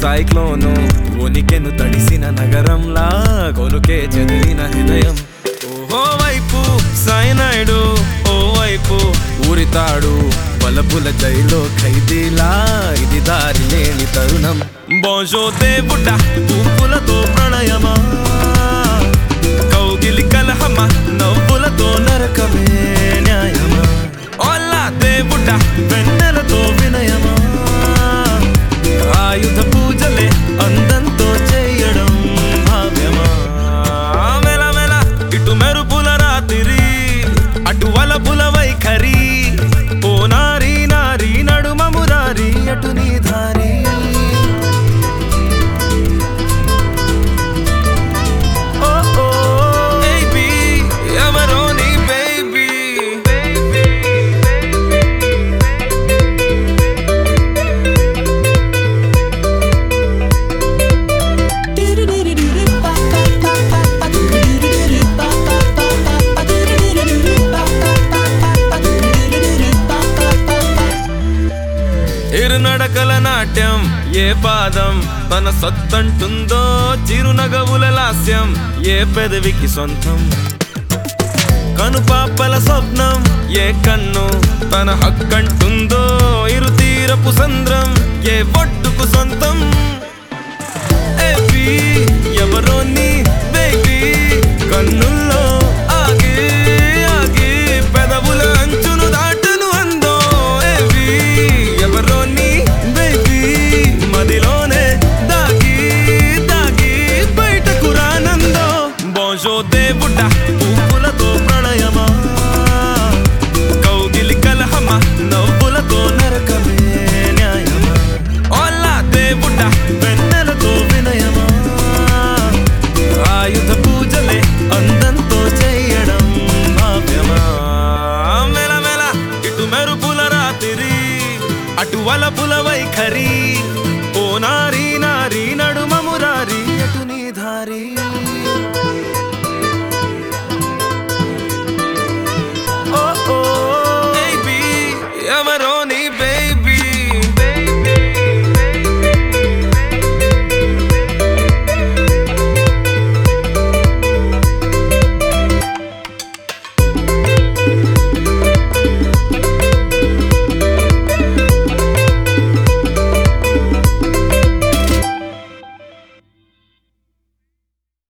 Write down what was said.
cyclone ఉనికెను తడిసిన నగరంలా కొలుకే చెదిరిన హృదయం ఓహో వైపు సైనాయుడు ఓ వైపు ఊరితాడు బలపుల జైలో ఖైదీలా ఇది దారి లేని తరుణం బోజో దేవుడ పువ్వులతో ప్రణయమా కౌగిలి కలహమ నవ్వులతో నరకమే న్యాయమా ఓలా దేవుడ వెన్నెలతో వినయమా ఆయుధ పూజలే అందంతో చేయడం భావ్యమా మెల మెల ఇటు మెరుపుల రాత్రి అటు వలపుల వైఖరి ఓ నారీ నారీ నడుమ మురారి అటు నీ ధారి ఓ ఓ బేబీ ఎవరో నీ బేబీ ఇరునడకల నాట్యం ఏ పాదం తన సత్తంటుందో చిరునగవుల లాస్యం ఏ పెదవికి సొంతం కనుపాపల స్వప్నం ఏ కన్ను తన హక్కంటుందో ఇరు తీరపు సంద్రం ఏ ఒడ్డుకు సొంతం ఏపీ ఎవరో నీ బేబీ కన్నుల్లో ఆగి ఆగి పెదవుల అంచును దాటును అందో ఏవి ఎవరో నీ బేబీ మదిలోనే దాగి దాగి బయటకు రానందో బోజో దేవుడ పువ్వులతో ప్రణయమా కౌగిలి కలహమ నవ్వులతో నరకమే న్యాయమా ఓలా దేవుడ వెన్నెలతో వినయమా ఆయుధ పూజలే అందంతో చేయడం భావ్యమా మెల మెల ఇటు మెరుపుల రాత్రి అటు వలపుల